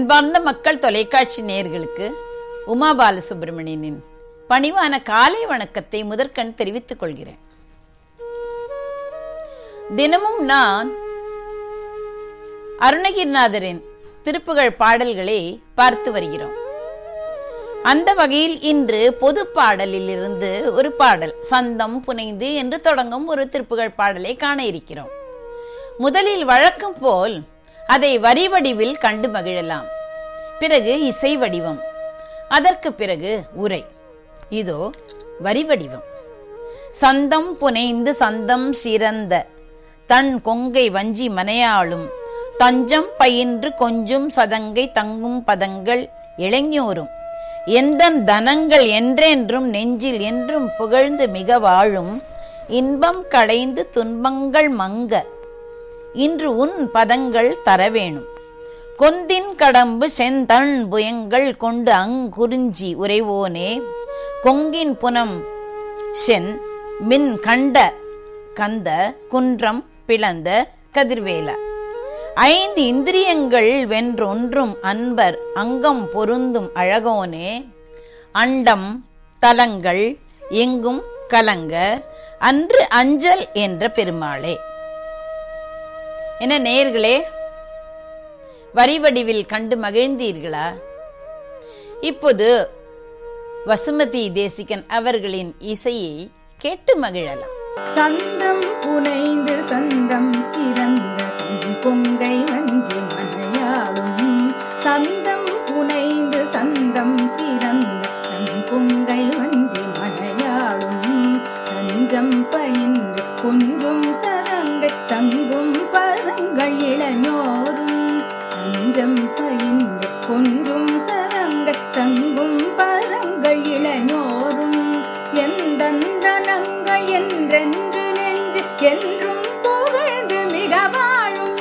அன்பார்ந்த மக்கள் தொலைக்காட்சி நேயர்களுக்கு உமா பாலசுப்ரமணியனின் பணிவான காலை வணக்கத்தை முதற்கண் தெரிவித்துக் கொள்கிறேன் தினமும் நான் அருணகிரிநாதரின் திருப்புகழ் பாடல்களை பார்த்து வருகிறோம் அந்த வகையில் இன்று பொது பாடலில் இருந்து ஒரு பாடல் சந்தம் புனைந்து என்று தொடங்கும் ஒரு திருப்புகழ் பாடலை காண இருக்கிறோம் முதலில் வழக்கம் போல் அதை வரி வடிவில் கண்டு மகிழலாம் பிறகு இசை வடிவம் அதற்கு பிறகு உரை இதோ வரி வடிவம் சந்தம் புனைந்து சந்தம் சிறந்த தன் கொங்கை வஞ்சி மனையாளும் தஞ்சம் பயின்று கொஞ்சும் சதங்கை தங்கும் பதங்கள் இளைஞோரும் எந்தன் தனங்கள் என்றென்றும் நெஞ்சில் என்றும் புகழ்ந்து மிக வாழும் இன்பம் களைந்து துன்பங்கள் மங்க இன்று உன் பதங்கள் தரவேணும் கொந்தின் கடம்பு செந்தண் புயங்கள் கொண்டு அங்குறிஞ்சி உரைவோனே கொங்கின் புனம் சென் மின் கண்ட கந்த குன்றம் பிளந்த கதிர்வேல ஐந்து இந்திரியங்கள் வென்றொன்றும் அன்பர் அங்கம் பொருந்தும் அழகோனே அண்டம் தலங்கள் எங்கும் கலங்க அன்று அஞ்சல் என்ற பெருமாளே என்ன நேயர்களே வரி வடிவில் கண்டு மகிழ்ந்தீர்களா இப்போது வசுமதி தேசிகன் அவர்களின் இசையை கேட்டு மகிழலாம் சந்தம் புனைந்து சந்தம் சிறந்த தன் பொங்கை வஞ்சி மனையாளும் சந்தம் புனைந்து சந்தம் சிறந்த தன் பொங்கை வஞ்சி மனையாளும் தஞ்சம் பயின்று கொஞ்சும் சதங்கை தங்கும் பதங்கள் இளைஞோரும் தஞ்சம் பயின்று கொஞ்சும் சதங்கை தங்கும் பதங்கள் இளைஞோரும் எந்தந்தனங்கள் என்றென்று நெஞ்சு என்றும் புகழ்ந்து மிக வாழும்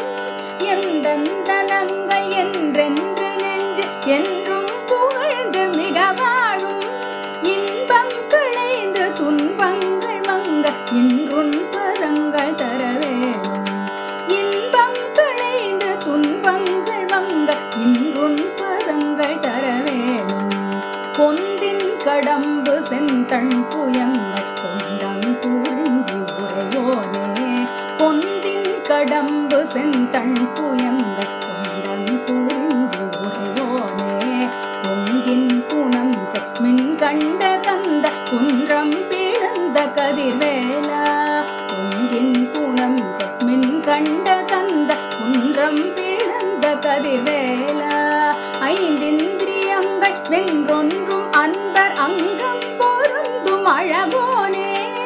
எந்தந்தனங்கள் என்றென்று நெஞ்சு என்றும் புகழ்ந்து மிக வாழும் இன்பம் கிளைந்து துன்பங்கள் மங்க இன்றும் பதங்கள் தர வேணும் இன்பம் கிளைந்து துன்பங்கள் மங்க இன்றும் பதங்கள் தர வேணும் கொந்தின் கடம்பு செந்தண் புயங்கள் கொண்டங் குறிஞ்சி உரையோனே பொந்தின் கடம்பு செந்தண் புயங்கள் கொண்டங் குறிஞ்சி உரையோனே பொங்கின் புனம் மின் கண்ட கந்த குன்றம் பிளந்த கதிர்வேலா பொங்கின் புனம் மின் கண்ட கந்த குன்றம் பிளந்த கதிர்வேலா ஐந்திந்திரியங்கள் வென்றொன்றும் அன்பர் அங்கம் பொருந்தும் அழகோனே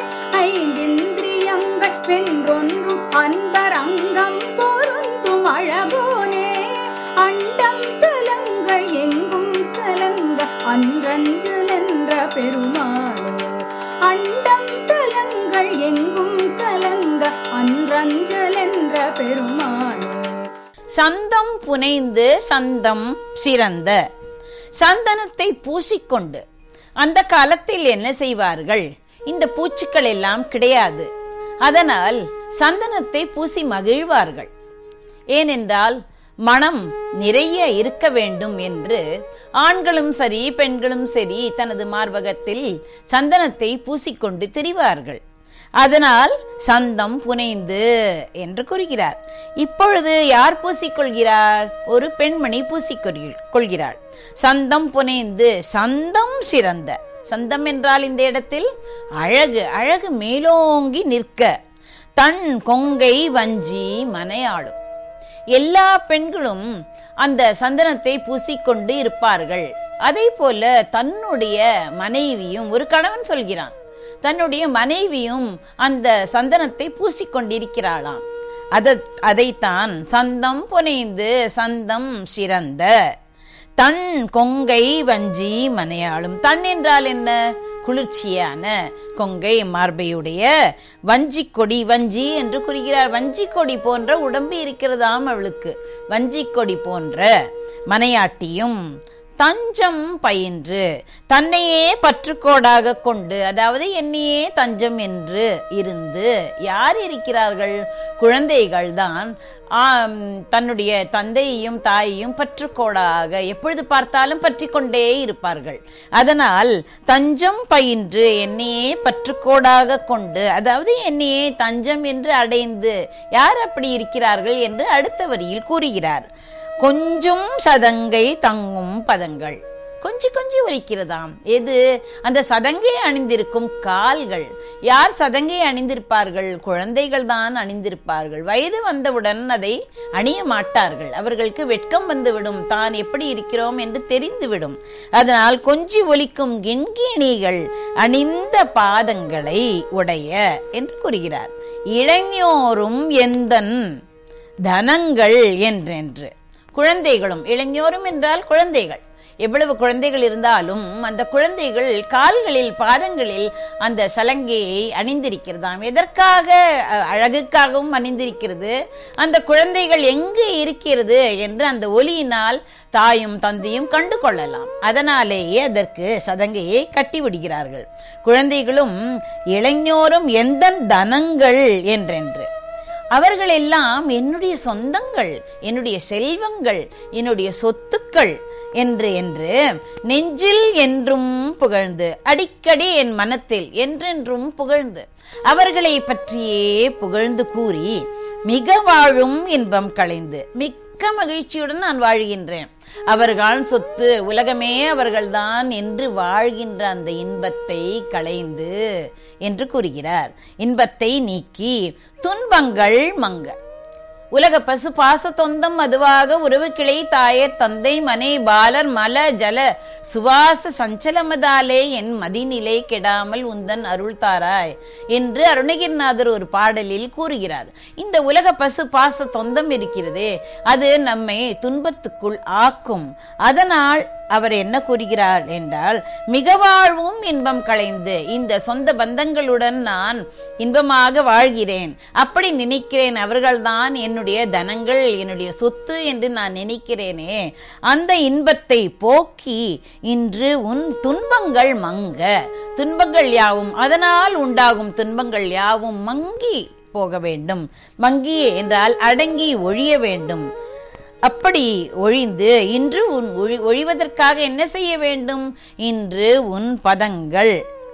ஐந்திந்திரியங்கள் வென்றொன்றும் அன்பர் அங்கம் பொருந்தும் அழகோனே அண்டம் கலங்கள் எங்கும் கலங்க அன்றஞ்சல் என்ற பெருமாளே அண்டம் கலங்கள் எங்கும் கலங்க அன்றஞ்சல் என்ற பெருமாளே சந்தம் புனைந்து சந்தம் சிறந்த சந்தனத்தை பூசிக்கொண்டு அந்த காலத்தில் என்ன செய்வார்கள் இந்த பூச்சிகள் எல்லாம் கிடையாது அதனால் சந்தனத்தை பூசி மகிழ்வார்கள் ஏனென்றால் மனம் நிறைய இருக்க வேண்டும் என்று ஆண்களும் சரி பெண்களும் சரி தனது மார்பகத்தில் சந்தனத்தை பூசிக்கொண்டு திரிவார்கள் அதனால் சந்தம் புனைந்து என்று கூறுகிறார் இப்பொழுது யார் பூசிக்கொள்கிறார் ஒரு பெண்மணி பூசிக்கொள்- கொள்கிறாள் சந்தம் புனைந்து சந்தம் சிறந்த சந்தம் என்றால் இந்த இடத்தில் அழகு அழகு மேலோங்கி நிற்க தன் கொங்கை வஞ்சி மனையாளும் எல்லா பெண்களும் அந்த சந்தனத்தை பூசிக்கொண்டு இருப்பார்கள் அதே போல தன்னுடைய மனைவியும் ஒரு கணவன் சொல்கிறான் தன்னுடைய மனைவியும் அந்த சந்தனத்தை பூசிக்கொண்டிருக்கிறாளாம் அத அதைத்தான் சந்தம் புனைந்து சந்தம் சிறந்த தன் கொங்கை வஞ்சி மனையாளும் தன் என்றால் என்ன குளிர்ச்சியான கொங்கை மார்பையுடைய வஞ்சி கொடி வஞ்சி என்று கூறுகிறார் வஞ்சி கொடி போன்ற உடம்பு இருக்கிறதாம் அவளுக்கு வஞ்சி கொடி போன்ற மனையாட்டியும் தஞ்சம் பயின்று தன்னையே பற்றுக்கோடாக கொண்டு அதாவது என்னையே தஞ்சம் என்று இருந்து யார் இருக்கிறார்கள் குழந்தைகள் தான் ஆம், தன்னுடைய தந்தையையும் தாயையும் பற்றுக்கோடாக எப்பொழுது பார்த்தாலும் பற்றி கொண்டே இருப்பார்கள் அதனால் தஞ்சம் பயின்று என்னையே பற்றுக்கோடாக கொண்டு அதாவது என்னையே தஞ்சம் என்று அடைந்து யார் அப்படி இருக்கிறார்கள் என்று அடுத்த வரியில் கூறுகிறார் கொஞ்சம் சதங்கை தங்கும் பதங்கள் கொஞ்சி கொஞ்சி ஒலிக்கிறதாம் எது அந்த சதங்கை அணிந்திருக்கும் கால்கள் யார் சதங்கை அணிந்திருப்பார்கள் குழந்தைகள் தான் அணிந்திருப்பார்கள் வயது வந்தவுடன் அதை அணிய மாட்டார்கள் அவர்களுக்கு வெட்கம் வந்துவிடும் தான் எப்படி இருக்கிறோம் என்று தெரிந்துவிடும் அதனால் கொஞ்சி ஒலிக்கும் கிண்கிணிகள் அணிந்த பாதங்களை உடைய என்று கூறுகிறார் இளைஞோரும் எந்தன் தனங்கள் என்றென்று குழந்தைகளும் இளைஞரும் என்றால் குழந்தைகள் எவ்வளவு குழந்தைகள் இருந்தாலும் அந்த குழந்தைகள் கால்களில் பாதங்களில் அந்த சலங்கையை அணிந்திருக்கிறதாம் எதற்காக அஹ், அழகுக்காகவும் அணிந்திருக்கிறது அந்த குழந்தைகள் எங்கு இருக்கிறது என்று அந்த ஒலியினால் தாயும் தந்தையும் கண்டு கொள்ளலாம் அதனாலேயே அதற்கு சதங்கையை கட்டி விடுகிறார்கள் குழந்தைகளும் இளைஞரும் எந்த தனங்கள் என்றென்று அவர்கள் எல்லாம் என்னுடைய சொந்தங்கள் என்னுடைய செல்வங்கள் என்னுடைய சொத்துக்கள் என்று என்று நெஞ்சில் என்றும் புகழ்ந்து அடிக்கடி என் மனத்தில் என்றென்றும் புகழ்ந்து அவர்களை பற்றியே புகழ்ந்து கூறி மிக வாழும் இன்பம் களைந்து மிக்க மகிழ்ச்சியுடன் நான் வாழ்கின்றேன் அவர்கள் சொத்து உலகமே அவர்கள்தான் என்று வாழ்கின்ற அந்த இன்பத்தை களைந்து என்று கூறுகிறார் இன்பத்தை நீக்கி துன்பங்கள் மங்க உலக பசு பாச தொந்தம் அதுவாக உறவு கிளை தாயர் தந்தை மனை பாலர் மல ஜல சுவாச சஞ்சலமதாலே என் மதிநிலை கெடாமல் உந்தன் அருள் தாராய் என்று அருணகிரிநாதர் ஒரு பாடலில் கூறுகிறார் இந்த உலக பசு பாச தொந்தம் இருக்கிறதே அது நம்மை துன்பத்துக்குள் ஆக்கும் அதனால் அவர் என்ன கூறுகிறார் என்றால் மிக வாழ்வும் இன்பம் களைந்து இந்த சொந்த பந்தங்களுடன் நான் இன்பமாக வாழ்கிறேன் அப்படி நினைக்கிறேன் அவர்கள்தான் என்னுடைய தனங்கள் என்னுடைய சொத்து என்று நான் நினைக்கிறேனே அந்த இன்பத்தை போக்கி இன்று உன் துன்பங்கள் மங்க துன்பங்கள் யாவும் அதனால் உண்டாகும் துன்பங்கள் யாவும் மங்கி போக வேண்டும் மங்கி என்றால் அடங்கி ஒழிய வேண்டும் அப்படி ஒழிந்து இன்று உன் ஒழி ஒழிவதற்காக என்ன செய்ய வேண்டும் இன்று உன் பதங்கள்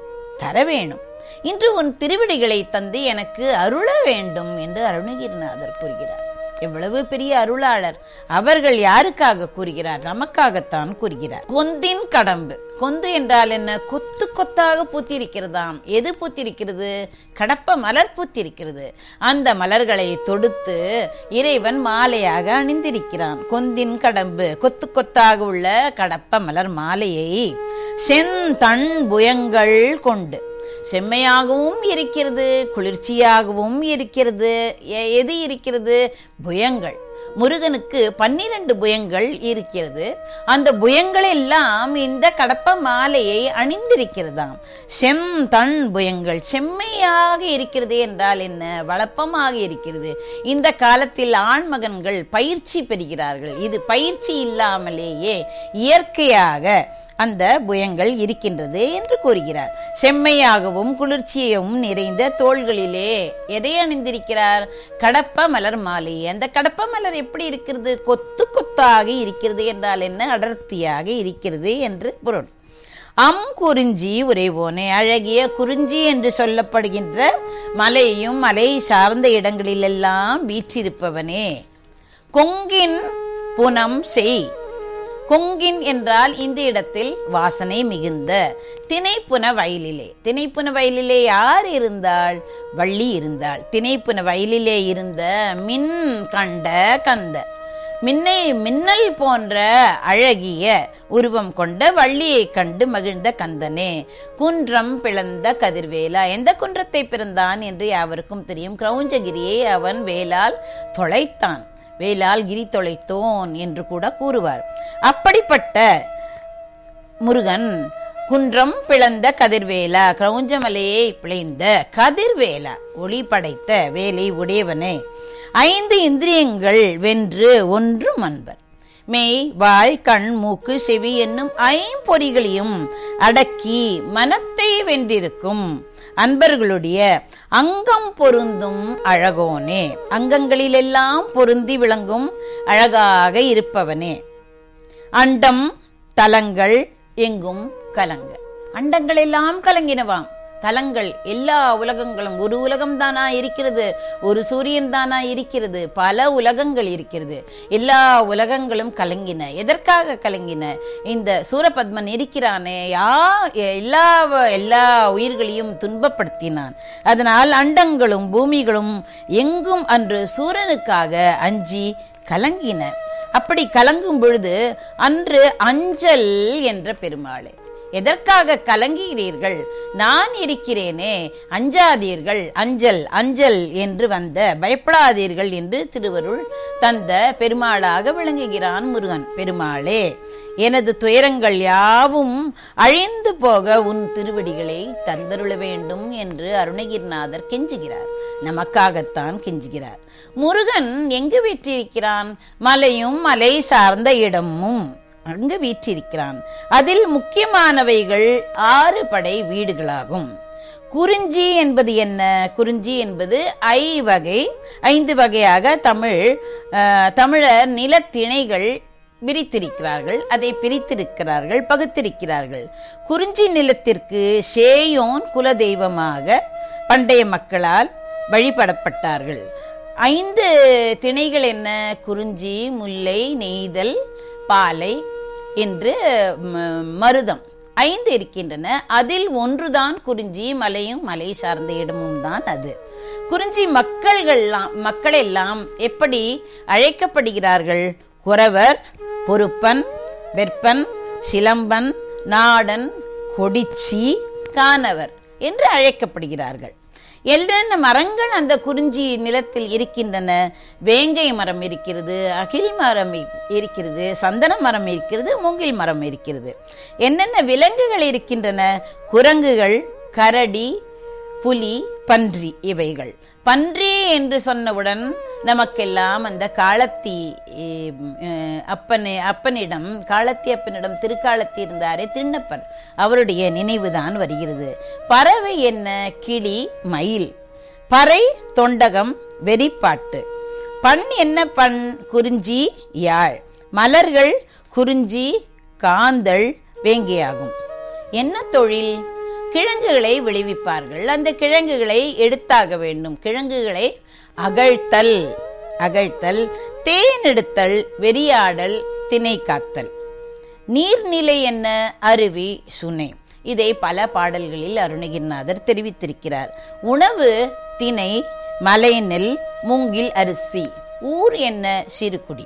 தர வேணும் இன்று உன் திருவிடிகளை தந்து எனக்கு அருள வேண்டும் என்று அருணகிரிநாதர் கூறுகிறார் எவ்வளவு பெரிய அருளாளர் அவர்கள் யாருக்காக கூறுகிறார் நமக்காகத்தான் கூறுகிறார் கொந்தின் கடம்பு கொந்து என்றால் என்ன கொத்து கொத்தாக பூத்திருக்கிறதாம் எது பூத்திருக்கிறது கடப்ப மலர் பூத்திருக்கிறது அந்த மலர்களை தொடுத்து இறைவன் மாலையாக அணிந்திருக்கிறான் கொந்தின் கடம்பு கொத்து கொத்தாக உள்ள கடப்ப மலர் மாலையை செந்தண் புயங்கள் கொண்டு செம்மையாகவும் இருக்கிறது குளிர்ச்சியாகவும் இருக்கிறது எ- எது இருக்கிறது புயங்கள் முருகனுக்கு பன்னிரண்டு புயங்கள் இருக்கிறது அந்த புயங்கள் எல்லாம் இந்த கடப்ப மாலையை அணிந்திருக்கிறதாம் செந்தண் புயங்கள் செம்மையாக இருக்கிறது என்றால் என்ன வளப்பமாக இருக்கிறது இந்த காலத்தில் ஆண்மகன்கள் பயிற்சி பெறுகிறார்கள் இது பயிற்சி இல்லாமலேயே இயற்கையாக அந்த புயங்கள் இருக்கின்றது என்று கூறுகிறார் செம்மையாகவும் குளிர்ச்சியையும் நிறைந்த தோள்களிலே எதை அணிந்திருக்கிறார் கடப்ப மலர் மாலை அந்த கடப்ப மலர் எப்படி இருக்கிறது கொத்து கொத்தாக இருக்கிறது என்றால் என்ன அடர்த்தியாக இருக்கிறது என்று பொருள் அம் குறிஞ்சி உரைவோனே அழகிய குறிஞ்சி என்று சொல்லப்படுகின்ற மலையும் மலை சார்ந்த இடங்களிலெல்லாம் வீற்றிருப்பவனே கொங்கின் புனம் செய் கொங்கின் என்றால் இந்த இடத்தில் வாசனை மிகுந்த திணைப்புன வயலிலே திணைப்புன வயலிலே யார் இருந்தாள் வள்ளி இருந்தாள் திணைப்புன வயலிலே இருந்த மின் கண்ட கந்த மின்னை மின்னல் போன்ற அழகிய உருவம் கொண்ட வள்ளியை கண்டு மகிழ்ந்த கந்தனே குன்றம் பிளந்த கதிர்வேலா எந்த குன்றத்தை பிறந்தான் என்று யாவருக்கும் தெரியும் கிரௌஞ்சகிரியை அவன் வேலால் தொலைத்தான் வேலால் கிரி தொலைத்தோன் என்று கூட கூறுவார் அப்படிப்பட்ட முருகன் குன்றம் பிளந்த கதிர்வேலா கிரௌஞ்சமலையை பிழைந்த கதிர்வேலா ஒளி படைத்த வேலை உடையவனே ஐந்து இந்திரியங்கள் வென்று ஒன்றும் அன்பர் மெய் வாய் கண் மூக்கு செவி என்னும் ஐம்பொறிகளையும் அடக்கி மனத்தை வென்றிருக்கும் அன்பர்களுடைய அங்கம் பொருந்தும் அழகோனே அங்கங்களிலெல்லாம் பொருந்தி விளங்கும் அழகாக இருப்பவனே அண்டம் தலங்கள் எங்கும் கலங்க அண்டங்கள் எல்லாம் கலங்கினவாம் தலங்கள் எல்லா உலகங்களும் ஒரு உலகம் தானா இருக்கிறது ஒரு சூரியன் தானா இருக்கிறது பல உலகங்கள் இருக்கிறது எல்லா உலகங்களும் கலங்கின எதற்காக கலங்கின இந்த சூரபத்மன் இருக்கிறானே யா எல்லா எல்லா உயிர்களையும் துன்பப்படுத்தினான் அதனால் அண்டங்களும் பூமிகளும் எங்கும் அன்று சூரனுக்காக அஞ்சி கலங்கின அப்படி கலங்கும் பொழுது அன்று அஞ்சல் என்ற பெருமாளே எதற்காக கலங்குகிறீர்கள் நான் இருக்கிறேனே அஞ்சாதீர்கள் அஞ்சல் அஞ்சல் என்று வந்த பயப்படாதீர்கள் என்று திருவருள் தந்த பெருமாளாக விளங்குகிறான் முருகன் பெருமாளே எனது துயரங்கள் யாவும் அழிந்து போக உன் திருவடிகளை தந்தருள வேண்டும் என்று அருணகிரிநாதர் கெஞ்சுகிறார் நமக்காகத்தான் கெஞ்சுகிறார் முருகன் எங்கு வீற்றிருக்கிறான் மலையும் மலை சார்ந்த இடமும் அங்கு வீற்றிருக்கிறான் அதில் முக்கியமானவைகள் ஆறு படை வீடுகளாகும் குறிஞ்சி என்பது என்ன குறிஞ்சி என்பது ஐ வகை ஐந்து வகையாக தமிழ் அஹ், தமிழர் நிலத்திணைகள் விரித்திருக்கிறார்கள் அதை பிரித்திருக்கிறார்கள் பகுத்திருக்கிறார்கள் குறிஞ்சி நிலத்திற்கு ஷேயோன் குலதெய்வமாக பண்டைய மக்களால் வழிபடப்பட்டார்கள் ஐந்து திணைகள் என்ன குறிஞ்சி முல்லை நெய்தல் பாலை என்று ம- மருதம் ஐந்து இருக்கின்றன அதில் ஒன்றுதான் குறிஞ்சி மலையும் மலை சார்ந்த இடமும் தான் அது குறிஞ்சி மக்கள்கள்லாம் மக்கள் எல்லாம் எப்படி அழைக்கப்படுகிறார்கள் குறவர் பொறுப்பன் வெற்பன் சிலம்பன் நாடன் கொடிச்சி கானவர் என்று அழைக்கப்படுகிறார்கள் என்னென்ன மரங்கள் அந்த குறிஞ்சி நிலத்தில் இருக்கின்றன வேங்கை மரம் இருக்கிறது அகில் மரம் இ- இருக்கிறது சந்தன மரம் இருக்கிறது மூங்கில் மரம் இருக்கிறது என்னென்ன விலங்குகள் இருக்கின்றன குரங்குகள் கரடி புலி பன்றி இவைகள் பன்றி என்று சொன்னவுடன் நமக்கெல்லாம் அந்த காலத்தி எம், அஹ், அப்பனே அப்பனிடம் காலத்தி அப்பனிடம் திருக்காலத்தி இருந்தாரே திண்ணப்பர் அவருடைய நினைவுதான் வருகிறது பறவை என்ன கிளி மயில் பறை தொண்டகம் வெறிப்பாட்டு பண் என்ன பண் குறிஞ்சி யாழ் மலர்கள் குறிஞ்சி காந்தள் வேங்கையாகும் என்ன தொழில் கிழங்குகளை விளைவிப்பார்கள் அந்த கிழங்குகளை எடுத்தாக வேண்டும் கிழங்குகளை அகழ்த்தல் அகழ்த்தல் தேன் எடுத்தல் வெறியாடல் திணை காத்தல் நீர்நிலை என்ன அருவி சுனை இதை பல பாடல்களில் அருணகிரிநாதர் தெரிவித்திருக்கிறார் உணவு திணை மலைநெல் மூங்கில் அரிசி ஊர் என்ன சிறுகுடி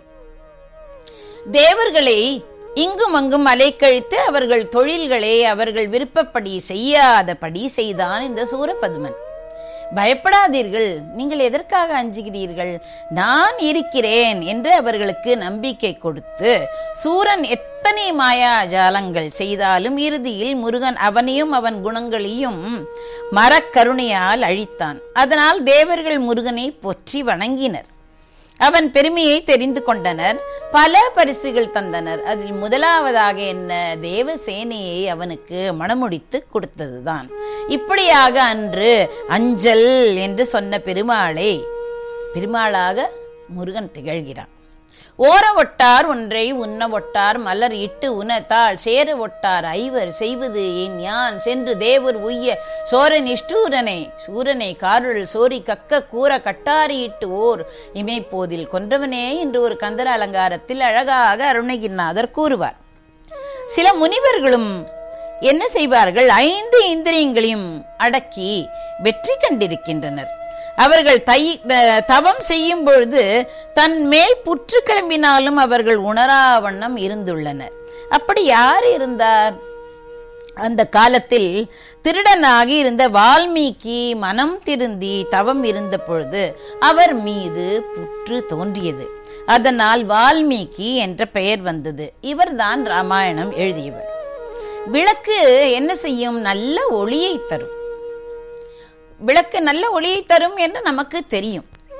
தேவர்களை இங்கும் அங்கும் அலைக்கழித்து அவர்கள் தொழில்களை அவர்கள் விருப்பப்படி செய்யாதபடி செய்தான் இந்த சூரபதுமன் பயப்படாதீர்கள் நீங்கள் எதற்காக அஞ்சுகிறீர்கள் நான் இருக்கிறேன் என்று அவர்களுக்கு நம்பிக்கை கொடுத்து சூரன் எத்தனை மாயா ஜாலங்கள் செய்தாலும் இறுதியில் முருகன் அவனையும் அவன் குணங்களையும் மரக்கருணையால் அழித்தான் அதனால் தேவர்கள் முருகனை போற்றி வணங்கினர் அவன் பெருமையை தெரிந்து கொண்டனர் பல பரிசுகள் தந்தனர் அதில் முதலாவதாக என்ன தேவசேனையை அவனுக்கு மணமுடித்து கொடுத்ததுதான் இப்படியாக அன்று அஞ்சல் என்று சொன்ன பெருமாளை பெருமாளாக முருகன் திகழ்கிறான் ஓர ஒட்டார் ஒன்றை உண்ண ஒட்டார் மலர் இட்டு உணத்தாள் சேர ஒட்டார் ஐவர் செய்வது என் யான் சென்று தேவர் உய்ய சோரன் இஷ்டூரனை சூரனை காருள் சோரி கக்க கூற கட்டாரியிட்டு ஓர் இமைப்போதில் கொன்றவனே என்று ஒரு கந்தர அலங்காரத்தில் அழகாக அருணகிரிநாதர் கூறுவார் சில முனிவர்களும் என்ன செய்வார்கள் ஐந்து இந்திரியங்களையும் அடக்கி வெற்றி கண்டிருக்கின்றனர் அவர்கள் தை த- தவம் செய்யும் பொழுது தன் மேல் புற்று கிளம்பினாலும் அவர்கள் உணரா வண்ணம் இருந்துள்ளனர் அப்படி யார் இருந்தார் அந்த காலத்தில் திருடனாகி இருந்த வால்மீகி மனம் திருந்தி தவம் இருந்த பொழுது அவர் மீது புற்று தோன்றியது அதனால் வால்மீகி என்ற பெயர் வந்தது இவர்தான் ராமாயணம் எழுதியவர் விளக்கு என்ன செய்யும் நல்ல ஒளியை தரும் விளக்கு நல்ல ஒளியை தரும் என்று நமக்கு தெரியும்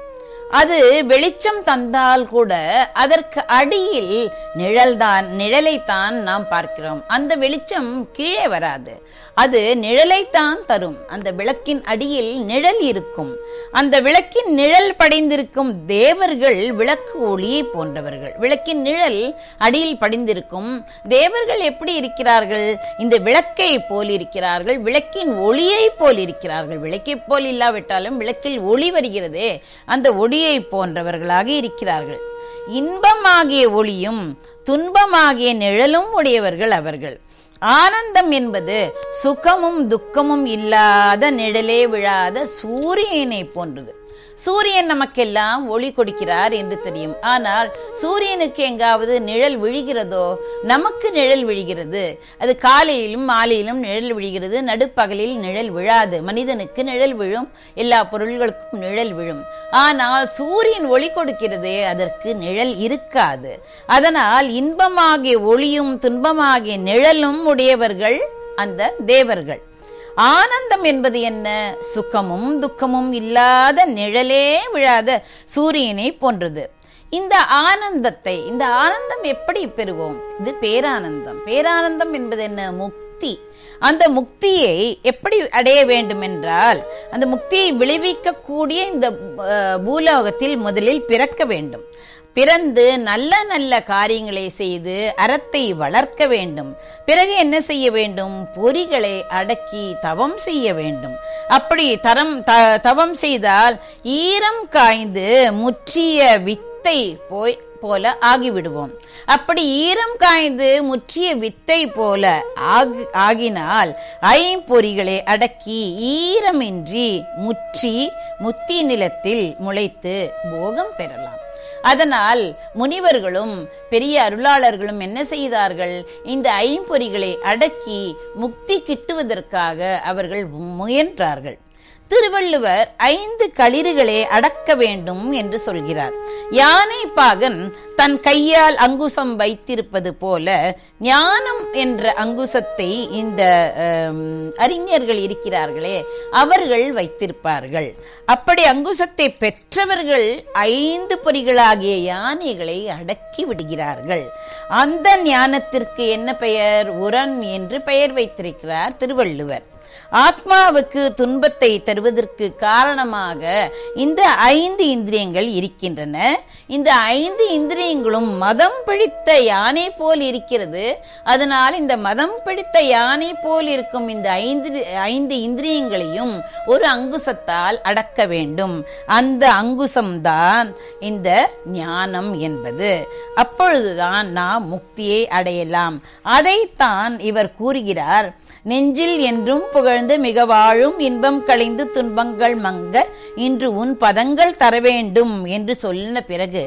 அது வெளிச்சம் தந்தால் கூட அதற்கு அடியில் நிழல்தான் நிழலைத்தான் நாம் பார்க்கிறோம் அந்த வெளிச்சம் கீழே வராது அது நிழலைத்தான் தரும் அந்த விளக்கின் அடியில் நிழல் இருக்கும் அந்த விளக்கின் நிழல் படிந்திருக்கும் தேவர்கள் விளக்கு ஒளியை போன்றவர்கள் விளக்கின் நிழல் அடியில் படிந்திருக்கும் தேவர்கள் எப்படி இருக்கிறார்கள் இந்த விளக்கை போல் இருக்கிறார்கள் விளக்கின் ஒளியை போல் இருக்கிறார்கள் விளக்கை போல் இல்லாவிட்டாலும் விளக்கில் ஒளி வருகிறதே அந்த ஒளியை போன்றவர்களாக இருக்கிறார்கள் இன்பமாகிய ஒளியும் துன்பமாகிய நிழலும் உடையவர்கள் அவர்கள் ஆனந்தம் என்பது சுகமும் துக்கமும் இல்லாத நிழலே விழாத சூரியனை போன்றது சூரியன் நமக்கெல்லாம் ஒளி கொடுக்கிறார் என்று தெரியும் ஆனால் சூரியனுக்கு எங்காவது நிழல் விழுகிறதோ நமக்கு நிழல் விழுகிறது அது காலையிலும் மாலையிலும் நிழல் விழுகிறது நடுப்பகலில் நிழல் விழாது மனிதனுக்கு நிழல் விழும் எல்லா பொருள்களுக்கும் நிழல் விழும் ஆனால் சூரியன் ஒளி கொடுக்கிறதே அதற்கு நிழல் இருக்காது அதனால் இன்பமாகிய ஒளியும் துன்பமாகிய நிழலும் உடையவர்கள் அந்த தேவர்கள் ஆனந்தம் என்பது என்ன சுகமும் துக்கமும் இல்லாத நிழலே விழாத சூரியனை போன்றது இந்த ஆனந்தத்தை இந்த ஆனந்தம் எப்படி பெறுவோம் இது பேரானந்தம் பேரானந்தம் என்பது என்ன முக்தி அந்த முக்தியை எப்படி அடைய வேண்டும் என்றால் அந்த முக்தியை விளைவிக்கக்கூடிய இந்த அஹ், பூலோகத்தில் முதலில் பிறக்க வேண்டும் பிறந்து நல்ல நல்ல காரியங்களை செய்து அறத்தை வளர்க்க வேண்டும் பிறகு என்ன செய்ய வேண்டும் பொறிகளை அடக்கி தவம் செய்ய வேண்டும் அப்படி தரம் த- தவம் செய்தால் ஈரம் காய்ந்து முற்றிய வித்தை போய் போல ஆகிவிடுவோம் அப்படி ஈரம் காய்ந்து முற்றிய வித்தை போல ஆகி ஆகினால் ஐம்பொறிகளை அடக்கி ஈரமின்றி முற்றி முத்தி நிலத்தில் முளைத்து போகம் பெறலாம் அதனால் முனிவர்களும் பெரிய அருளாளர்களும் என்ன செய்தார்கள் இந்த ஐம்பொறிகளை அடக்கி முக்தி கிட்டுவதற்காக அவர்கள் முயன்றார்கள் திருவள்ளுவர் ஐந்து களிறுகளை அடக்க வேண்டும் என்று சொல்கிறார் யானை பாகன் தன் கையால் அங்குசம் வைத்திருப்பது போல ஞானம் என்ற அங்குசத்தை இந்த ஆம், அறிஞர்கள் இருக்கிறார்களே அவர்கள் வைத்திருப்பார்கள் அப்படி அங்குசத்தை பெற்றவர்கள் ஐந்து பொறிகளாகிய யானைகளை அடக்கி விடுகிறார்கள் அந்த ஞானத்திற்கு என்ன பெயர் உரன் என்று பெயர் வைத்திருக்கிறார் திருவள்ளுவர் ஆத்மாவுக்கு துன்பத்தை தருவதற்கு காரணமாக இந்த ஐந்து இந்திரியங்கள் இருக்கின்றன இந்த ஐந்து இந்திரியங்களும் மதம் பிடித்த யானை போல் இருக்கிறது அதனால் இந்த மதம் பிடித்த யானை போல் இருக்கும் இந்த ஐந்து ஐந்து இந்திரியங்களையும் ஒரு அங்குசத்தால் அடக்க வேண்டும் அந்த அங்குசம்தான் இந்த ஞானம் என்பது அப்பொழுதுதான் நாம் முக்தியை அடையலாம் அதைத்தான் இவர் கூறுகிறார் நெஞ்சில் என்றும் புகழ்ந்து மிக வாழும் இன்பம் களைந்து துன்பங்கள் மங்க இன்று உன் பதங்கள் தர வேண்டும் என்று சொல்லின பிறகு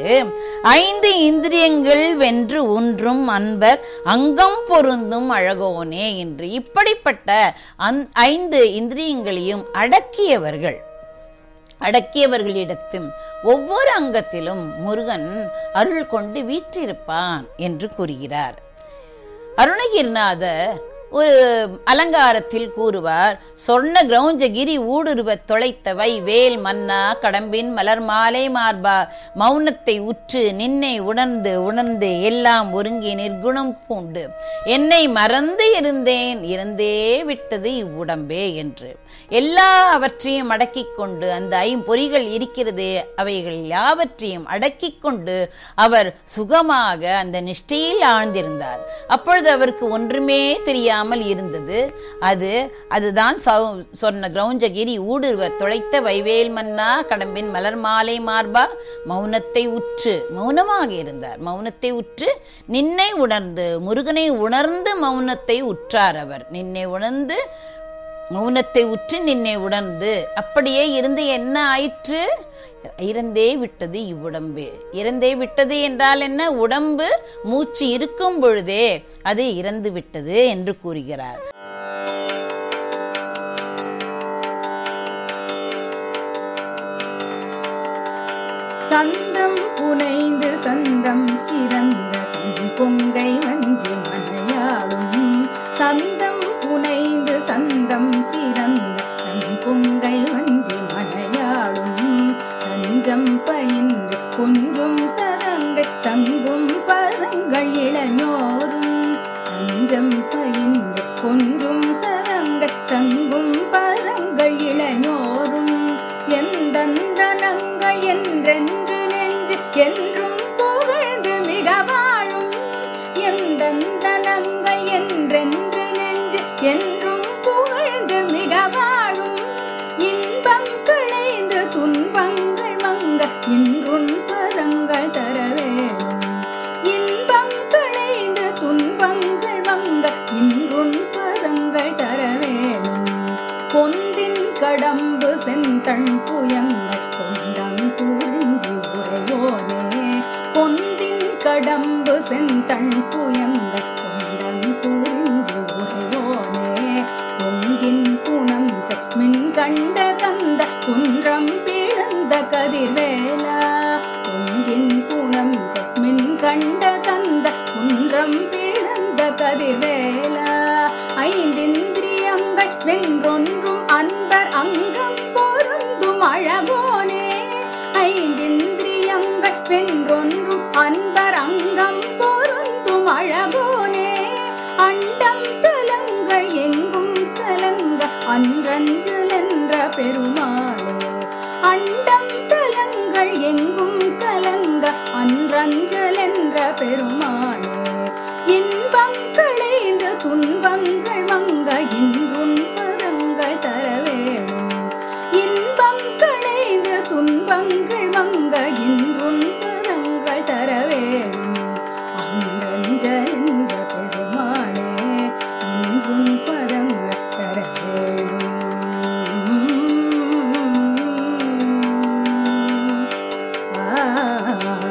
ஐந்து இந்திரியங்கள் வென்று ஒன்றும் அன்பர் அங்கம் பொருந்தும் அழகோனே என்று இப்படிப்பட்ட அந் ஐந்து இந்திரியங்களையும் அடக்கியவர்கள் அடக்கியவர்களிடத்தும் ஒவ்வொரு அங்கத்திலும் முருகன் அருள் கொண்டு வீற்றிருப்பான் என்று கூறுகிறார் அருணகிரிநாதர் ஒரு அலங்காரத்தில் கூறுவார் சொர்ண கிரௌஞ்சகிரி ஊடுருவ தொலைத்தவை வேல் மன்னா கடம்பின் மலர் மாலை மார்பா மௌனத்தை உற்று நின்னை உணர்ந்து உணர்ந்து எல்லாம் ஒருங்கி நிர்குணம் பூண்டு என்னை மறந்து இருந்தேன் இறந்தே விட்டது இவ்வுடம்பே என்று எல்லாவற்றையும் அடக்கிக் கொண்டு அந்த ஐம்பொறிகள் இருக்கிறதே அவைகள் யாவற்றையும் அடக்கிக் கொண்டு அவர் சுகமாக அந்த நிஷ்டையில் ஆழ்ந்திருந்தார் அப்பொழுது அவருக்கு ஒன்றுமே தெரியாமல் இருந்தது அது அதுதான் சௌ- சொன்ன கிரௌஞ்சகிரி ஊடுருவ தொலைத்த வைவேல் மன்னா கடம்பின் மலர் மாலை மார்பா மௌனத்தை உற்று மௌனமாக இருந்தார் மௌனத்தை உற்று நின்னை உணர்ந்து முருகனை உணர்ந்து மௌனத்தை உற்றார் அவர் நின்னை உணர்ந்து மௌனத்தை உற்று நின்னை உணர்ந்து அப்படியே இருந்து என்ன ஆயிற்று இறந்தே விட்டது இவ்வுடம்பு இறந்தே விட்டது என்றால் என்ன உடம்பு மூச்சு இருக்கும் பொழுதே அது இறந்து விட்டது என்று கூறுகிறார் சந்தம் புனைந்து சந்தம் சிறந்த தன் பொங்கை வஞ்சி மனையாளும் சந்தம் புனைந்து சந்தம் சிறந்த தன் பொங்கை வஞ்சி மனையாளும் தஞ்சம் பய எந்தந்தனங்கள் என்றென்று நெஞ்சு என்றும் புகழ்ந்து மிக வாழும் இன்பம் களைந்து துன்பங்கள் மங்க இன்றுன் பதங்கள் தர வேணும் இன்பம் களைந்து துன்பங்கள் மங்க இன்றுன் பதங்கள் தர வேணும் பொந்தின் கடம்பு செந்தண் புயங்கள் கொண்டங் குறிஞ்சி உரையோனே பொந்தின் கடம்பு செந்தண் புயங்கள் கொண்டங் குறிஞ்சி உரையோனே பொங்கின் புனம் மின் கண்ட கந்த குன்றம் பிளந்த கதிர்வேலா பொங்கின் புனம் மின் கண்ட கந்த குன்றம் பிளந்த கதிர்வேலா ஐந்திந்திரியங்கள் வென்றொன்றும் அன்பர் அங்கம் பொருந்தும் அழகோனே ஐந்திந்திரியங்கள் வென்றொன்றும் அன்பர் அங்கம் பொருந்தும் அழகோனே அண்டம் தலங்கள் எங்கும் கலங்க அன்றஞ்சல் என்ற பெருமாளே அண்டம் தலங்கள் எங்கும் கலங்க அன்றஞ்சல் என்ற பெருமாளே இன்பம் களைந்து துன்பங்கள் மங்க இன்றும் பதங்கள் தர வேணும் இன்பம் களைந்து துன்பங்கள் மங்க இன்றும் பதங்கள் தர வேணும் அன்றஞ்சல் என்ற பெருமாளே இன்றும் பதங்கள் தர வேணும்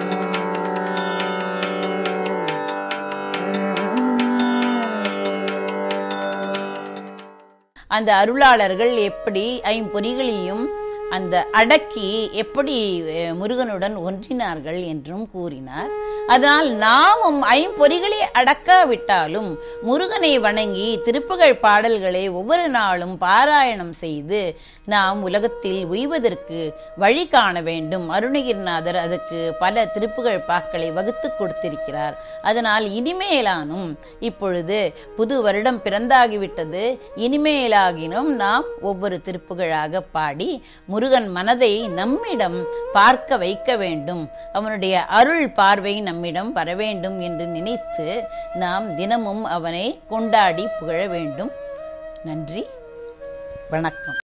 அந்த அருளாளர்கள் எப்படி ஐம்பொறிகளையும் அந்த அடக்கி எப்படி அஹ், முருகனுடன் ஒன்றினார்கள் என்றும் கூறினார் அதனால் நாமும் ஐம்பொறிகளை அடக்காவிட்டாலும் முருகனை வணங்கி திருப்புகழ் பாடல்களை ஒவ்வொரு நாளும் பாராயணம் செய்து நாம் உலகத்தில் உய்வதற்கு வழி காண வேண்டும் அருணகிரிநாதர் அதற்கு பல திருப்புகழ் பாக்களை வகுத்து கொடுத்திருக்கிறார் அதனால் இனிமேலானும் இப்பொழுது புது வருடம் பிறந்தாகிவிட்டது இனிமேலாகினும் நாம் ஒவ்வொரு திருப்புகழாக பாடி முருகன் மனதை நம்மிடம் பார்க்க வைக்க வேண்டும் அவனுடைய அருள் பார்வை நம்மிடம் வர வேண்டும் என்று நினைத்து நாம் தினமும் அவனை கொண்டாடி புகழ வேண்டும் நன்றி வணக்கம்